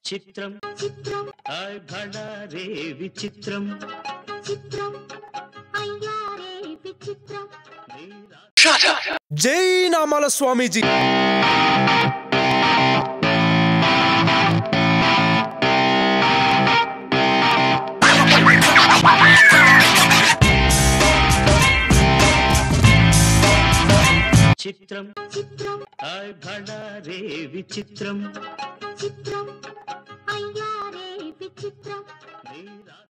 చిత్రం చిత్రం హాయ్ భళా రే విచిత్రం చిత్రం అయ్యారే విచిత్రం నీరా జై నామాల స్వామీజీ చిత్రం చిత్రం హాయ్ భళా రే విచిత్రం చిత్రం అయ్యారే విచిత్రం నీరా